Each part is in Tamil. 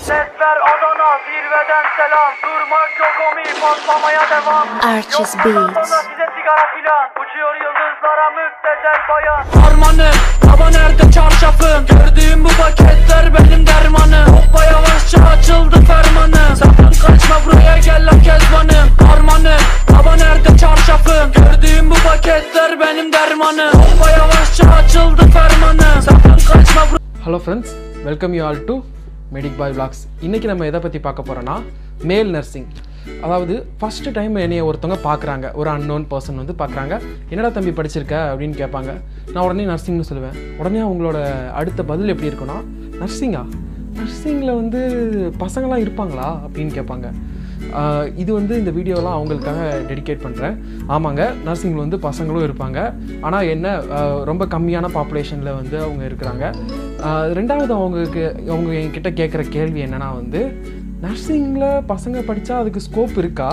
Sesler Adana zirveden selam Durmak yok omi patlamaya devam Arches Yok bundan Beats. sonra size sigara filan Uçuyor yıldızlara müptezel bayan Harmanım Baba nerede çarşafım Gördüğüm bu paketler benim dermanım Hoppa yavaşça açıldı fermanım Sakın kaçma buraya gel la kezbanım Harmanım Baba nerede çarşafım Gördüğüm bu paketler benim dermanım Hoppa yavaşça açıldı fermanım Sakın kaçma buraya hello friends welcome you all to medic boy vlogs இன்றைக்கி நம்ம எதை பற்றி பார்க்க போகிறோன்னா மேல் நர்சிங் அதாவது ஃபஸ்ட்டு டைம் என்னைய ஒருத்தவங்க பார்க்குறாங்க ஒரு அன்னோன் பர்சன் வந்து பார்க்குறாங்க என்னடா தம்பி படிச்சிருக்க அப்படின்னு கேட்பாங்க நான் உடனே நர்சிங்னு சொல்லுவேன் உடனே அவங்களோட அடுத்த பதில் எப்படி இருக்குன்னா நர்சிங்கா நர்சிங்கில் வந்து பசங்களாம் இருப்பாங்களா அப்படின்னு கேட்பாங்க ஆஹ் இது வந்து இந்த வீடியோலாம் அவங்களுக்காக டெடிகேட் பண்ணுறேன் ஆமாங்க நர்சிங்கில் வந்து பசங்களும் இருப்பாங்க ஆனால் என்ன ஆஹ் ரொம்ப கம்மியான பாப்புலேஷனில் வந்து அவங்க இருக்கிறாங்க ஆஹ் ரெண்டாவது அவங்களுக்கு அவங்க என்கிட்ட கேட்குற கேள்வி என்னன்னா வந்து நர்சிங்கில் பசங்க படித்தா அதுக்கு ஸ்கோப் இருக்கா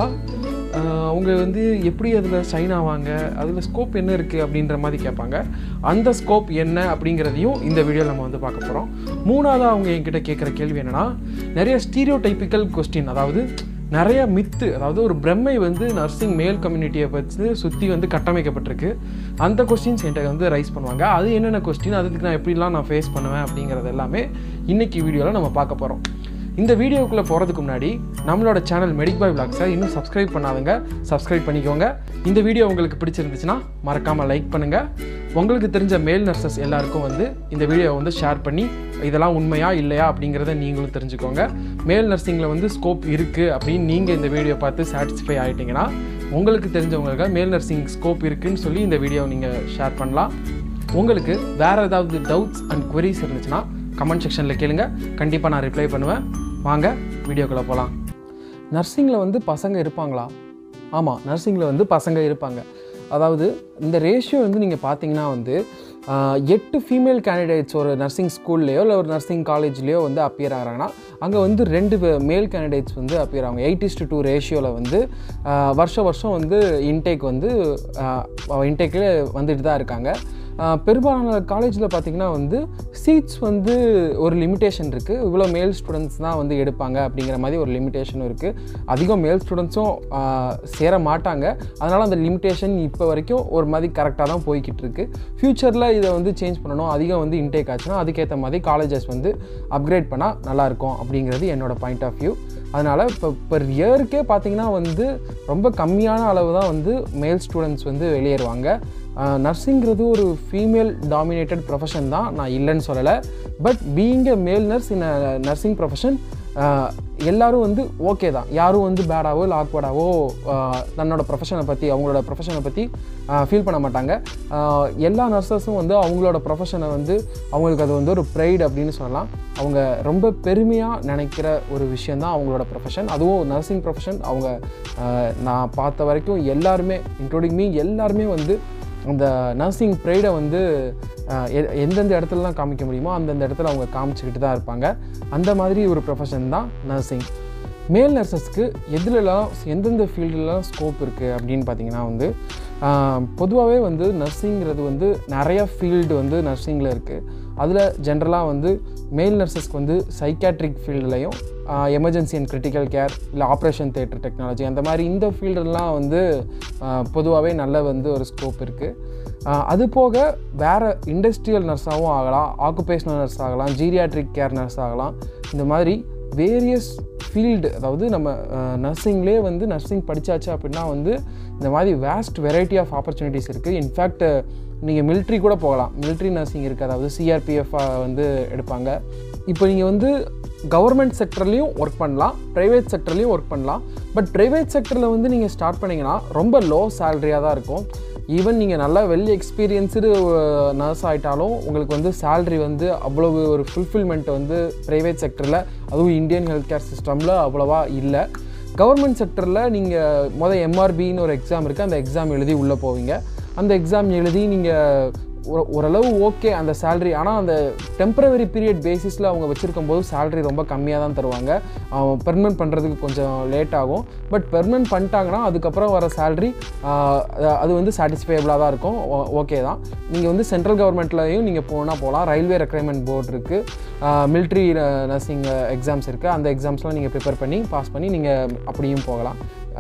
ஆஹ் அவங்க வந்து எப்படி அதில் ஷைன் ஆவாங்க அதில் ஸ்கோப் என்ன இருக்குது அப்படின்ற மாதிரி கேட்பாங்க அந்த ஸ்கோப் என்ன அப்படிங்கிறதையும் இந்த வீடியோவில் நம்ம வந்து பார்க்க போகிறோம் மூணாவது அவங்க என்கிட்ட கேட்குற கேள்வி என்னென்னா நிறைய ஸ்டீரியோ டைப்பிக்கல் கொஸ்டின் அதாவது நிறைய மித்து அதாவது ஒரு பிரம்மை வந்து நர்சிங் மேல் கம்யூனிட்டியை பற்றி சுற்றி வந்து கட்டமைக்கப்பட்டிருக்கு அந்த கொஸ்டின்ஸ் என்கிட்ட வந்து ரைஸ் பண்ணுவாங்க அது என்னென்ன கொஸ்டின் அதுக்கு நான் எப்படிலாம் நான் ஃபேஸ் பண்ணுவேன் அப்படிங்கிறது எல்லாமே இன்னைக்கு வீடியோவில் நம்ம பார்க்க போகிறோம் இந்த வீடியோக்குள்ளே போகிறதுக்கு முன்னாடி நம்மளோட சேனல் மெடிக் பாய் விளாக்ஸை இன்னும் சப்ஸ்கிரைப் பண்ணாதவங்க சப்ஸ்கிரைப் பண்ணிக்கோங்க இந்த வீடியோ உங்களுக்கு பிடிச்சிருந்துச்சுன்னா மறக்காமல் லைக் பண்ணுங்கள் உங்களுக்கு தெரிஞ்ச மேல் நர்சஸ் எல்லாருக்கும் வந்து இந்த வீடியோவை வந்து ஷேர் பண்ணி இதெல்லாம் உண்மையா இல்லையா அப்படிங்கிறத நீங்களும் தெரிஞ்சுக்கோங்க மேல் நர்சிங்கில் வந்து ஸ்கோப் இருக்குது அப்படின்னு நீங்கள் இந்த வீடியோ பார்த்து சாட்டிஸ்ஃபை ஆகிட்டீங்கன்னா உங்களுக்கு தெரிஞ்சவங்களுக்கு மேல் நர்சிங் ஸ்கோப் இருக்குன்னு சொல்லி இந்த வீடியோவை நீங்கள் ஷேர் பண்ணலாம் உங்களுக்கு வேறு ஏதாவது டவுட்ஸ் அண்ட் queries இருந்துச்சுன்னா கமெண்ட் செக்ஷனில் கேளுங்க கண்டிப்பாக நான் ரிப்ளை பண்ணுவேன் வாங்க வீடியோக்குள்ளே போகலாம் நர்சிங்கில் வந்து பசங்க இருப்பாங்களா ஆமாம் நர்சிங்கில் வந்து பசங்க இருப்பாங்க அதாவது இந்த ரேஷியோ வந்து நீங்கள் பார்த்தீங்கன்னா வந்து ஆஹ், எட்டு ஃபீமேல் கேண்டிடேட்ஸ் ஒரு நர்சிங் ஸ்கூல்லையோ இல்லை ஒரு நர்சிங் காலேஜ்லேயோ வந்து அப்பியர் ஆகிறாங்கன்னா அங்கே வந்து ரெண்டு மேல் கேண்டிடேட்ஸ் வந்து அப்பியர் ஆகும் எயிட் இஸ்டு டூ ரேஷியோவில் வந்து ஆஹ், வருஷம் வருஷம் வந்து இன்டேக் வந்து இன்டேக்கில் வந்துட்டு தான் இருக்காங்க ஆஹ் பெரும்பாலான காலேஜில் பார்த்தீங்கன்னா வந்து சீட்ஸ் வந்து ஒரு லிமிட்டேஷன் இருக்குது இவ்வளோ மேல் ஸ்டூடெண்ட்ஸ் தான் வந்து எடுப்பாங்க அப்படிங்கிற மாதிரி ஒரு லிமிட்டேஷனும் இருக்குது அதிகம் மேல் ஸ்டூடெண்ட்ஸும் சேர மாட்டாங்க அதனால் அந்த லிமிட்டேஷன் இப்போ வரைக்கும் ஒரு மாதிரி கரெக்டாக தான் போய்கிட்டு இருக்கு ஃப்யூச்சரில் இதை வந்து சேஞ்ச் பண்ணணும் அதிகம் வந்து இன்டேக் ஆச்சுன்னா அதுக்கேற்ற மாதிரி காலேஜஸ் வந்து அப்கிரேட் பண்ணால் நல்லாயிருக்கும் அப்படிங்கிறது என்னோட பாயிண்ட் ஆஃப் வியூ அதனால் இப்போ பெர் இயருக்கே பார்த்தீங்கன்னா வந்து ரொம்ப கம்மியான அளவு தான் வந்து மேல் ஸ்டூடெண்ட்ஸ் வந்து வெளியேறுவாங்க நர்சிங்கிறது ஒரு ஃபீமேல் டாமினேட்டட் ப்ரொஃபஷன் தான் நான் இல்லைன்னு சொல்லலை பட் பீயிங் எ மேல் நர்ஸ் இன் நர்சிங் ப்ரொஃபஷன் எல்லாரும் வந்து ஓகே தான் யாரும் வந்து பேடாவோ இல்லை ஆக்வர்டாவோ தன்னோட ப்ரொஃபஷனை பற்றி அவங்களோட ப்ரொஃபஷனை பற்றி ஃபீல் பண்ண மாட்டாங்க ஆஹ் எல்லா நர்சஸும் வந்து அவங்களோட ப்ரொஃபஷனை வந்து அவங்களுக்கு அது வந்து ஒரு ப்ரைட் அப்படின்னு சொல்லலாம் அவங்க ரொம்ப பெருமையாக நினைக்கிற ஒரு விஷயந்தான் அவங்களோட ப்ரொஃபஷன் அதுவும் நர்சிங் ப்ரொஃபஷன் அவங்க ஆஹ் நான் பார்த்த வரைக்கும் எல்லாருமே இன்க்ளூடிங் மீ எல்லாருமே வந்து அந்த நர்சிங் ப்ரைடை வந்து ஆஹ் எ- எந்தெந்த இடத்துலலாம் காமிக்க முடியுமோ அந்தந்த இடத்துல அவங்க காமிச்சிக்கிட்டு தான் இருப்பாங்க அந்த மாதிரி ஒரு ப்ரொஃபஷன் தான் நர்சிங் மேல் நர்சஸ்க்கு எதுலலாம் எந்தெந்த ஃபீல்டுலலாம் ஸ்கோப் இருக்குது அப்படின்னு பார்த்தீங்கன்னா வந்து பொதுவாகவே வந்து நர்சிங்கிறது வந்து நிறைய ஃபீல்டு வந்து நர்சிங்கில் இருக்குது அதில் ஜென்ரலாக வந்து மேல் நர்சஸ்க்கு வந்து சைக்காட்ரிக் ஃபீல்டுலையும் எமர்ஜென்சி அண்ட் கிரிட்டிக்கல் கேர் இல்லை ஆப்ரேஷன் தேட்டர் டெக்னாலஜி அந்த மாதிரி இந்த ஃபீல்டெல்லாம் வந்து பொதுவாகவே நல்ல வந்து ஒரு ஸ்கோப் இருக்குது அது போக வேறு இண்டஸ்ட்ரியல் நர்ஸாகவும் ஆகலாம் ஆக்குபேஷனல் நர்ஸ் ஆகலாம் ஜீரியாட்ரிக் கேர் நர்ஸ் ஆகலாம் இந்த மாதிரி வேரியஸ் ஃபீல்டு அதாவது நம்ம நர்சிங்லேயே வந்து நர்சிங் படித்தாச்சு அப்படின்னா வந்து இந்த மாதிரி வேஸ்ட் வெரைட்டி ஆஃப் ஆப்பர்ச்சுனிட்டிஸ் இருக்குது இன்ஃபேக்ட் நீங்கள் military கூட போகலாம் military நர்சிங் இருக்குது அதாவது சிஆர்பிஎஃப் வந்து எடுப்பாங்க இப்போ நீங்கள் வந்து கவர்மெண்ட் செக்டர்லேயும் ஒர்க் பண்ணலாம் ப்ரைவேட் செக்டர்லேயும் ஒர்க் பண்ணலாம் பட் ப்ரைவேட் செக்டரில் வந்து நீங்கள் ஸ்டார்ட் பண்ணிங்கன்னா ரொம்ப லோ சேலரியாக தான் இருக்கும் ஈவன் நீங்கள் நல்லா வெல் எக்ஸ்பீரியன்ஸ்டு நர்ஸ் ஆகிட்டாலும் உங்களுக்கு வந்து salary வந்து அவ்வளவு ஒரு ஃபுல்ஃபில்மெண்ட் வந்து ப்ரைவேட் செக்டரில் அதுவும் இந்தியன் ஹெல்த் கேர் சிஸ்டமில் அவ்வளோவா இல்லை கவர்மெண்ட் செக்டரில் நீங்கள் மொதல் எம்ஆர்பின்னு ஒரு எக்ஸாம் இருக்குது அந்த எக்ஸாம் எழுதி உள்ளே போவீங்க அந்த எக்ஸாம் எழுதி நீங்கள் ஒரு ஓரளவு ஓகே அந்த சேலரி ஆனால் அந்த டெம்பரவரி பீரியட் பேசிஸில் அவங்க வச்சுருக்கும் போது சேலரி ரொம்ப கம்மியாக தான் தருவாங்க பெர்மனன்ட் பண்ணுறதுக்கு கொஞ்சம் லேட் ஆகும் பட் பெர்மனன்ட் பண்ணிட்டாங்கன்னா அதுக்கப்புறம் வர சேலரி அது வந்து சாட்டிஸ்ஃபைபிளாக தான் இருக்கும் ஓகே தான் நீங்கள் வந்து சென்ட்ரல் கவர்மெண்ட்லையும் நீங்கள் போனால் போகலாம் ரயில்வே ரெக்ரைமெண்ட் போர்டு இருக்குது மிலிட்ரி நர்சிங் எக்ஸாம்ஸ் இருக்குது அந்த எக்ஸாம்ஸ்லாம் நீங்கள் ப்ரிப்பேர் பண்ணி பாஸ் பண்ணி நீங்கள் அப்படியும் போகலாம்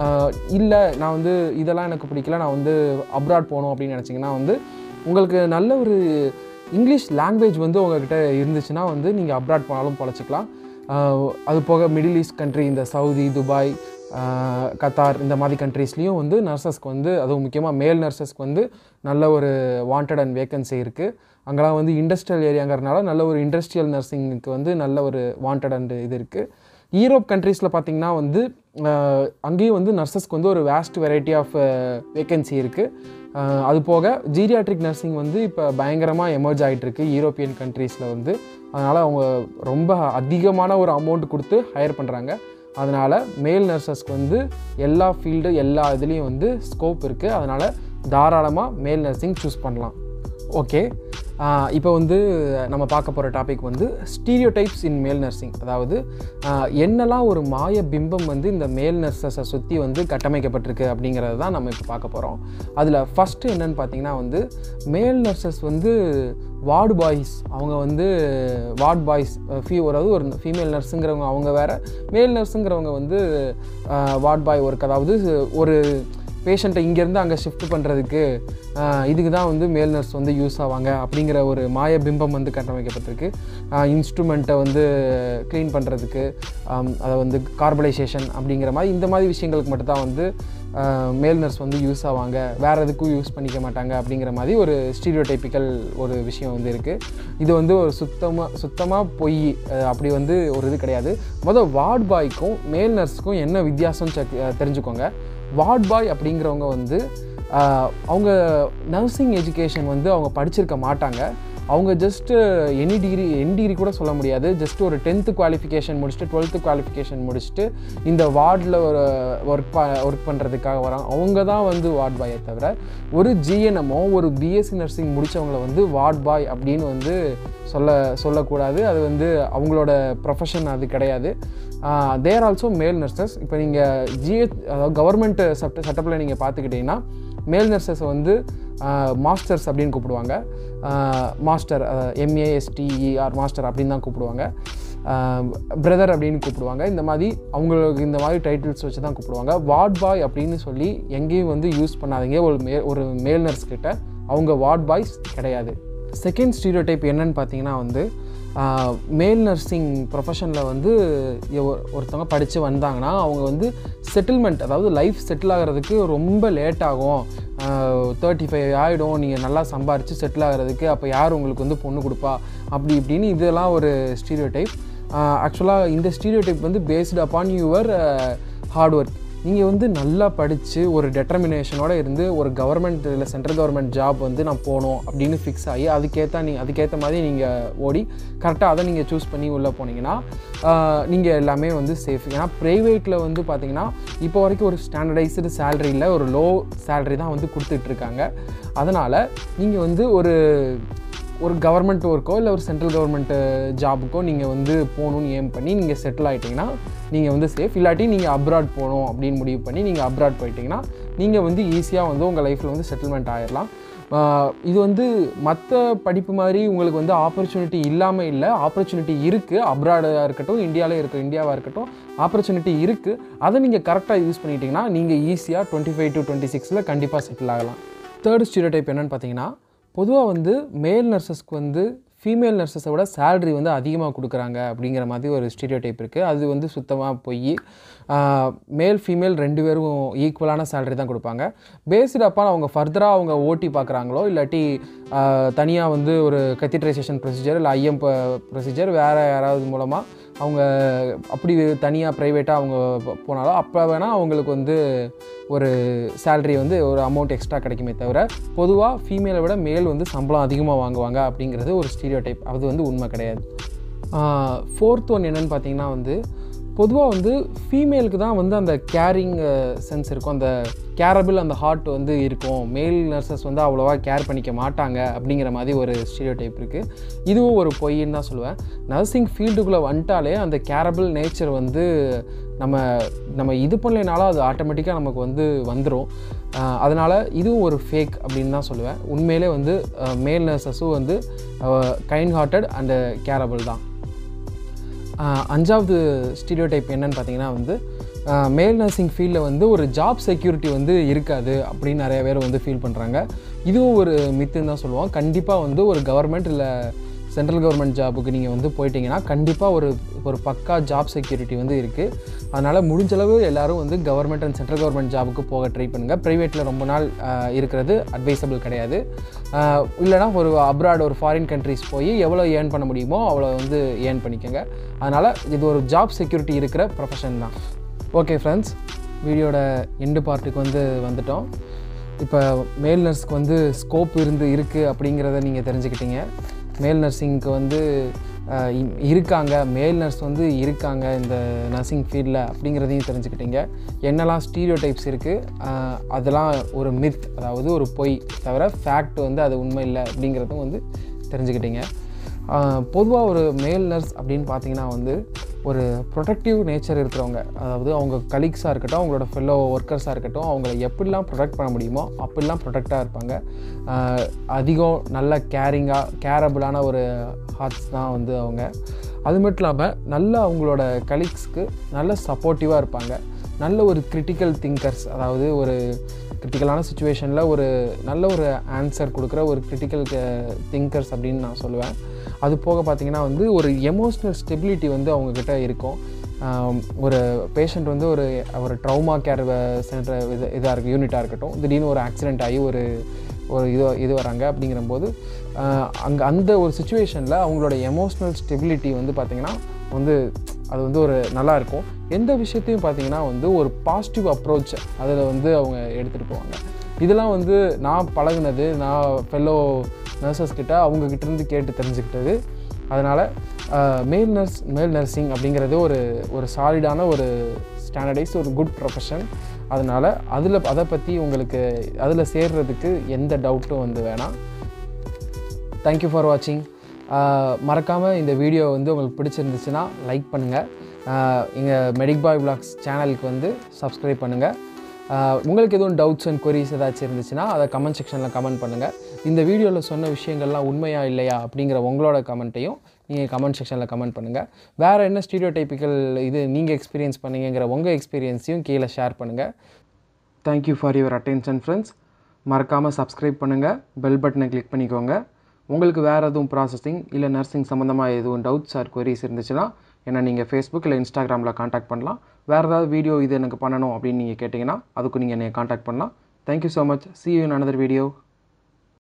இல்லை நான் வந்து இதெல்லாம் எனக்கு பிடிக்கல நான் வந்து அப்ராட் போகணும் அப்படின்னு நினச்சிங்கன்னா வந்து உங்களுக்கு நல்ல ஒரு இங்கிலீஷ் லாங்குவேஜ் வந்து உங்ககிட்ட இருந்துச்சுன்னா வந்து நீங்கள் அப்ராட் போனாலும் பொழைச்சிக்கலாம் ஆஹ் அது போக மிடில் ஈஸ்ட் கண்ட்ரி இந்த சவுதி துபாய் ஆஹ் கத்தார் இந்த மாதிரி கண்ட்ரீஸ்லேயும் வந்து நர்சஸ்க்கு வந்து அதுவும் முக்கியமாக மேல் நர்சஸ்க்கு வந்து நல்ல ஒரு வாண்டட் அண்ட் வேக்கன்சி இருக்குது அங்கெல்லாம் வந்து இண்டஸ்ட்ரியல் ஏரியாங்கிறதுனால நல்ல ஒரு இண்டஸ்ட்ரியல் நர்சிங்க்கு வந்து நல்ல ஒரு வாண்டட் அண்ட் இது இருக்குது யூரோப் கண்ட்ரீஸில் பார்த்தீங்கன்னா வந்து ஆஹ் அங்கேயும் வந்து நர்சஸ்க்கு வந்து ஒரு வேஸ்ட் வெரைட்டி ஆஃப் வேக்கன்சி இருக்குது அது போக ஜீரியாட்ரிக் நர்சிங் வந்து இப்போ பயங்கரமாக எமர்ஜ் ஆகிட்டு இருக்கு யூரோப்பியன் கண்ட்ரீஸில் வந்து அதனால் அவங்க ரொம்ப அதிகமான ஒரு அமௌண்ட் கொடுத்து ஹையர் பண்ணுறாங்க அதனால் மேல் நர்சஸ்க்கு வந்து எல்லா ஃபீல்டு எல்லா இதுலேயும் வந்து ஸ்கோப் இருக்குது அதனால் தாராளமாக மேல் நர்சிங் சூஸ் பண்ணலாம் ஓகே இப்போ வந்து நம்ம பார்க்க போகிற டாபிக் வந்து ஸ்டீரியோ டைப்ஸ் இன் மேல் நர்சிங் அதாவது ஆஹ் என்னெல்லாம் ஒரு மாய பிம்பம் வந்து இந்த மேல் நர்சஸை சுற்றி வந்து கட்டமைக்கப்பட்டிருக்கு அப்படிங்கிறது தான் நம்ம இப்போ பார்க்க போகிறோம் அதில் ஃபஸ்ட்டு என்னன்னு பார்த்தீங்கன்னா வந்து மேல் நர்சஸ் வந்து வார்டு பாய்ஸ் அவங்க வந்து வார்டு பாய்ஸ் ஃபீ அதாவது ஒரு ஃபீமேல் நர்ஸுங்கிறவங்க அவங்க வேறு மேல் நர்ஸுங்கிறவங்க வந்து வார்டு பாய் ஒர்க் அதாவது ஒரு பேஷண்ட்டை இங்கேருந்து அங்கே ஷிஃப்ட் பண்ணுறதுக்கு இதுக்கு தான் வந்து மேல் நர்ஸ் வந்து யூஸ் ஆவாங்க அப்படிங்கிற ஒரு மாய பிம்பம் வந்து கட்டமைக்கப்பட்டிருக்கு இன்ஸ்ட்ருமெண்ட்டை வந்து க்ளீன் பண்ணுறதுக்கு அதை வந்து கார்பனைசேஷன் அப்படிங்கிற மாதிரி இந்த மாதிரி விஷயங்களுக்கு மட்டும்தான் வந்து ஆஹ் மேல் நர்ஸ் வந்து யூஸ் ஆவாங்க வேறு எதுக்கும் யூஸ் பண்ணிக்க மாட்டாங்க அப்படிங்கிற மாதிரி ஒரு ஸ்டீரியோடைப்பிக்கல் ஒரு விஷயம் வந்து இருக்குது இது வந்து ஒரு சுத்தமாக சுத்தமாக பொய் அஹ் அப்படி வந்து ஒரு இது கிடையாது மொதல் வார்ட் பாய்க்கும் மேல் நர்ஸுக்கும் என்ன வித்தியாசம் செக் தெரிஞ்சுக்கோங்க வார்ட் பாய் அப்படிங்கிறவங்க வந்து ஆஹ் அவங்க நர்சிங் எஜுகேஷன் வந்து அவங்க படிச்சிருக்க மாட்டாங்க அவங்க ஜஸ்ட்டு எனி டிகிரி என் டிகிரி கூட சொல்ல முடியாது ஜஸ்ட் ஒரு டென்த்து குவாலிஃபிகேஷன் முடிச்சுட்டு டுவெல்த்து குவாலிஃபிகேஷன் முடிச்சுட்டு இந்த வார்டில் ஒரு ஒர்க் ப ஒர்க் பண்ணுறதுக்காக வராங்க அவங்க தான் வந்து வார்ட் பாயை தவிர ஒரு ஜிஎன்எம்மோ ஒரு பிஎஸ்சி நர்சிங் முடித்தவங்கள வந்து வார்ட் பாய் அப்படின்னு வந்து சொல்ல சொல்லக்கூடாது அது வந்து அவங்களோட ப்ரொஃபஷன் அது கிடையாது தேர் ஆல்சோ மேல் நர்சஸ் இப்போ நீங்கள் ஜிஹெச் அதாவது கவர்மெண்ட் சட்ட சட்டத்தில் நீங்கள் பார்த்துக்கிட்டிங்கன்னா மேல் நர்சஸை வந்து மாஸ்டர்ஸ் அப்படின்னு கூப்பிடுவாங்க மாஸ்டர் எம்ஏஎஸ்டிஇஆர் மாஸ்டர் அப்படின்னு தான் கூப்பிடுவாங்க பிரதர் அப்படின்னு கூப்பிடுவாங்க இந்த மாதிரி அவங்களுக்கு இந்த மாதிரி டைட்டில்ஸ் வச்சு தான் கூப்பிடுவாங்க வார்ட் பாய் அப்படின்னு சொல்லி எங்கேயும் வந்து யூஸ் பண்ணாதீங்க ஒரு மே ஒரு மேல் நர்ஸ் கிட்ட அவங்க வார்ட் பாய்ஸ் கிடையாது செகண்ட் ஸ்டீரியோ டைப் என்னன்னு பார்த்தீங்கன்னா வந்து மேல் நர்சிங் ப்ரொஃபஷனில் வந்து ஒ- ஒருத்தவங்க படித்து வந்தாங்கன்னா அவங்க வந்து செட்டில்மெண்ட் அதாவது லைஃப் செட்டில் ஆகிறதுக்கு ரொம்ப லேட் ஆகும் தேர்ட்டி ஃபைவ் ஆகிடும் நீங்கள் நல்லா சம்பாரித்து செட்டில் ஆகிறதுக்கு அப்போ யார் உங்களுக்கு வந்து பொண்ணு கொடுப்பா அப்படி இப்படின்னு இதெல்லாம் ஒரு ஸ்டீரியோ டைப் ஆக்சுவலாக இந்த ஸ்டீரியோ டைப் வந்து based upon your hard work நீங்கள் வந்து நல்லா படித்து ஒரு டெட்டர்மினேஷனோட இருந்து ஒரு கவர்மெண்ட் இல்லை சென்ட்ரல் கவர்மெண்ட் ஜாப் வந்து நான் போகணும் அப்படின்னு ஃபிக்ஸ் ஆகி அதுக்கேற்ற நீ அதுக்கேற்ற மாதிரி நீங்கள் ஓடி கரெக்டாக அதை நீங்கள் சூஸ் பண்ணி உள்ளே போனீங்கன்னா நீங்கள் எல்லாமே வந்து சேஃப் ஏன்னா ப்ரைவேட்டில் வந்து பார்த்தீங்கன்னா இப்போ வரைக்கும் ஒரு ஸ்டாண்டர்டைஸ்டு சேலரியில் ஒரு லோ சேலரி தான் வந்து கொடுத்துட்ருக்காங்க அதனால் நீங்கள் வந்து ஒரு ஒரு கவர்மெண்ட் ஒர்க்கோ இல்லை ஒரு சென்ட்ரல் கவர்மெண்ட் ஜாபுக்கோ நீங்கள் வந்து போகணுன்னு ஏம் பண்ணி நீங்கள் செட்டில் ஆகிட்டிங்கன்னா நீங்கள் வந்து சேஃப் இல்லாட்டி நீங்கள் அப்ராட் போகணும் அப்படின்னு முடிவு பண்ணி நீங்கள் அப்ராட் போயிட்டீங்கன்னா நீங்கள் வந்து ஈஸியாக வந்து உங்கள் லைஃப்பில் வந்து செட்டில்மெண்ட் ஆயிடலாம் ஆஹ் இது வந்து மற்ற படிப்பு மாதிரி உங்களுக்கு வந்து ஆப்பர்ச்சுனிட்டி இல்லாமல் இல்லை ஆப்பர்ச்சுனிட்டி இருக்குது அப்ராடாக இருக்கட்டும் இந்தியாவிலே இருக்கும் இந்தியாவாக இருக்கட்டும் ஆப்பர்ச்சுனிட்டி இருக்குது அதை நீங்கள் கரெக்டாக யூஸ் பண்ணிட்டீங்கன்னா நீங்கள் ஈஸியாக டுவெண்ட்டி ஃபைவ் டு டுவெண்ட்டி சிக்ஸில் கண்டிப்பாக செட்டில் ஆகலாம் தேர்ட் ஸ்டீரியோ டைப் என்னென்னு பார்த்தீங்கன்னா பொதுவாக வந்து மேல் நர்சஸ்க்கு வந்து ஃபீமேல் நர்சஸை விட சேலரி வந்து அதிகமாக கொடுக்குறாங்க அப்படிங்கிற மாதிரி ஒரு ஸ்டீரியோ டைப் இருக்குது அது வந்து சுத்தமாக போய் மேல் ஃபீமேல் ரெண்டு பேரும் ஈக்குவலான சேலரி தான் கொடுப்பாங்க பேஸ்டு அப்பான் அவங்க ஃபர்தராக அவங்க ஓட்டி பார்க்குறாங்களோ இல்லாட்டி தனியாக வந்து ஒரு கத்திட்ரைசேஷன் ப்ரொசீஜர் இல்லை ஐஎம் ப்ரொசீஜர் வேறு யாராவது மூலமாக அவங்க அப்படி தனியாக ப்ரைவேட்டாக அவங்க போ- போனாலும் அப்போ வேணால் அவங்களுக்கு வந்து ஒரு சேலரி வந்து ஒரு அமௌண்ட் எக்ஸ்ட்ரா கிடைக்குமே தவிர பொதுவாக ஃபீமேலை விட மேல் வந்து சம்பளம் அதிகமாக வாங்குவாங்க அப்படிங்கிறது ஒரு ஸ்டீரியோ டைப் அது வந்து உண்மை கிடையாது ஃபோர்த் ஒன் என்னன்னு பார்த்தீங்கன்னா வந்து பொதுவாக வந்து ஃபீமேலுக்கு தான் வந்து அந்த கேரிங் சென்ஸ் இருக்கும் அந்த கேரபிள் அந்த ஹார்ட் வந்து இருக்கும் மேல் நர்சஸ் வந்து அவ்வளோவா கேர் பண்ணிக்க மாட்டாங்க அப்படிங்கிற மாதிரி ஒரு ஸ்டீரியோ டைப் இருக்குது இதுவும் ஒரு பொய்ன்னு தான் சொல்லுவேன் நர்சிங் ஃபீல்டுக்குள்ளே வந்துட்டாலே அந்த கேரபிள் நேச்சர் வந்து நம்ம நம்ம இது பண்ணலைனாலும் அது ஆட்டோமேட்டிக்காக நமக்கு வந்து வந்துடும் அதனால் இதுவும் ஒரு ஃபேக் அப்படின்னு தான் சொல்லுவேன் உண்மையிலே வந்து மேல் நர்சஸும் வந்து கைண்ட் ஹார்ட்டட் அண்டு கேரபிள் தான் ஆஹ் அஞ்சாவது ஸ்டீரியோ டைப் என்னன்னு பார்த்தீங்கன்னா வந்து மேல் நர்சிங் ஃபீல்டில் வந்து ஒரு ஜாப் செக்யூரிட்டி வந்து இருக்காது அப்படின்னு நிறைய பேர் வந்து ஃபீல் பண்ணுறாங்க இதுவும் ஒரு மித்துன்னு தான் சொல்லுவோம் கண்டிப்பாக வந்து ஒரு கவர்மெண்ட் இல்லை சென்ட்ரல் கவர்மெண்ட் ஜாபுக்கு நீங்கள் வந்து போயிட்டீங்கன்னா கண்டிப்பாக ஒரு ஒரு பக்கா ஜாப் செக்யூரிட்டி வந்து இருக்குது அதனால் முடிஞ்சளவு எல்லாரும் வந்து கவர்மெண்ட் அண்ட் சென்ட்ரல் கவர்மெண்ட் ஜாபுக்கு போக ட்ரை பண்ணுங்கள் ப்ரைவேட்டில் ரொம்ப நாள் ஆஹ் இருக்கிறது அட்வைசபிள் கிடையாது ஆஹ் இல்லைனா ஒரு அப்ராட் ஒரு ஃபாரின் கண்ட்ரிஸ் போய் எவ்வளோ ஏர்ன் பண்ண முடியுமோ அவ்வளோ வந்து ஏர்ன் பண்ணிக்கோங்க அதனால் இது ஒரு ஜாப் செக்யூரிட்டி இருக்கிற ப்ரொஃபஷன் தான் ஓகே ஃப்ரெண்ட்ஸ் வீடியோட எண்டு பார்ட்டுக்கு வந்து வந்துட்டோம் இப்போ மேல் நர்ஸ்க்கு வந்து ஸ்கோப் இருந்து இருக்குது அப்படிங்கிறத நீங்கள் தெரிஞ்சுக்கிட்டீங்க மேல் நர்சிங்க்கு வந்து அஹ், இ- இருக்காங்க மேல் நர்ஸ் வந்து இருக்காங்க இந்த நர்சிங் ஃபீல்டில் அப்படிங்கிறதையும் தெரிஞ்சுக்கிட்டீங்க என்னெல்லாம் ஸ்டீரியோ டைப்ஸ் இருக்குது அதெல்லாம் ஒரு மித் அதாவது ஒரு பொய் தவிர ஃபேக்ட் வந்து அது உண்மை இல்லை அப்படிங்கிறதும் வந்து தெரிஞ்சுக்கிட்டீங்க பொதுவாக ஒரு மேல் நர்ஸ் அப்படின்னு பார்த்தீங்கன்னா வந்து ஒரு ப்ரொடக்டிவ் நேச்சர் இருக்கிறவங்க அதாவது அவங்க கலீக்ஸாக இருக்கட்டும் அவங்களோட ஃபெல்லோ ஒர்க்கர்ஸாக இருக்கட்டும் அவங்கள எப்படிலாம் ப்ரொடெக்ட் பண்ண முடியுமோ அப்படிலாம் ப்ரொடெக்டாக இருப்பாங்க ஆஹ் அதிகம் நல்ல கேரிங்காக கேரபிளான ஒரு ஹார்ட்ஸ் தான் வந்து அவங்க அது மட்டும் இல்லாமல் நல்ல அவங்களோட கலீக்ஸ்க்கு நல்ல சப்போர்ட்டிவாக இருப்பாங்க நல்ல ஒரு கிரிட்டிக்கல் திங்கர்ஸ் அதாவது ஒரு கிரிட்டிக்கலான சுச்சுவேஷனில் ஒரு நல்ல ஒரு ஆன்சர் கொடுக்குற ஒரு கிரிட்டிக்கல் திங்கர்ஸ் அப்படின்னு நான் சொல்லுவேன் அது போக பார்த்தீங்கன்னா வந்து ஒரு எமோஷ்னல் ஸ்டெபிலிட்டி வந்து அவங்கக்கிட்ட இருக்கும் ஆம், ஒரு பேஷண்ட் வந்து ஒரு ஒரு ட்ரௌமா கேர் சென்டர் இது இதாக இருக்குது யூனிட்டாக இருக்கட்டும் திடீர்னு ஒரு ஆக்சிடென்ட் ஆகி ஒரு ஒரு இது இது வராங்க அப்படிங்கிறம்போது அங்கே அந்த ஒரு சுச்சுவேஷனில் அவங்களோட எமோஷ்னல் ஸ்டெபிலிட்டி வந்து பார்த்திங்கன்னா வந்து அது வந்து ஒரு நல்லா இருக்கும் எந்த விஷயத்தையும் பார்த்தீங்கன்னா வந்து ஒரு பாசிட்டிவ் அப்ரோச் அதில் வந்து அவங்க எடுத்துகிட்டு போவாங்க இதெல்லாம் வந்து நான் பழகுனது நான் ஃபெல்லோ நர்சஸ் கிட்ட அவங்க கிட்ட இருந்து கேட்டு தெரிஞ்சுக்கிட்டது அதனால் மேல் நர்ஸ் மேல் நர்சிங் அப்படிங்கிறது ஒரு ஒரு சாலிடான ஒரு ஸ்டாண்டர்டைஸ் ஒரு குட் ப்ரொஃபஷன் அதனால் அதில் அதை பற்றி உங்களுக்கு அதில் சேர்றதுக்கு எந்த டவுட்டும் வந்து வேணாம் தேங்க்யூ ஃபார் வாட்சிங் மறக்காமல் இந்த வீடியோ வந்து உங்களுக்கு பிடிச்சிருந்துச்சுன்னா லைக் பண்ணுங்கள் எங்கள் மெடிக் பாய் விளாக்ஸ் சேனலுக்கு வந்து சப்ஸ்கிரைப் பண்ணுங்கள் உங்களுக்கு எதுவும் டவுட்ஸ் அண்ட் கொரிஸ் ஏதாச்சும் இருந்துச்சுன்னா அதை கமெண்ட் செக்ஷனில் கமெண்ட் பண்ணுங்கள் இந்த வீடியோவில் சொன்ன விஷயங்கள்லாம் உண்மையா இல்லையா அப்படிங்கிற உங்களோட கமெண்ட்டையும் நீங்கள் கமெண்ட் செக்ஷனில் கமெண்ட் பண்ணுங்கள் வேறு என்ன ஸ்டீரியோ டைப்பிக்கல் இது நீங்கள் எக்ஸ்பீரியன்ஸ் பண்ணீங்கிற உங்கள் எக்ஸ்பீரியன்ஸையும் கீழே ஷேர் பண்ணுங்கள் thank you for your attention friends மறக்காமல் சப்ஸ்கிரைப் பண்ணுங்கள் பெல் பட்டனை கிளிக் பண்ணிக்கோங்க உங்களுக்கு வேறு எதுவும் ப்ராசஸிங் இல்லை நர்சிங் சம்மந்தமாக எதுவும் டவுட்ஸ் ஆர் queries இருந்துச்சுன்னா என்ன நீங்கள் ஃபேஸ்புக் இல்லை இன்ஸ்டாகிராமில் காண்டாக்ட் பண்ணலாம் வேறு ஏதாவது வீடியோ இது எனக்கு பண்ணணும் அப்படின்னு நீங்கள் கேட்டிங்கன்னா அதுக்கு நீங்கள் என்னை காண்டாக்ட் பண்ணலாம் thank you so much see you in another video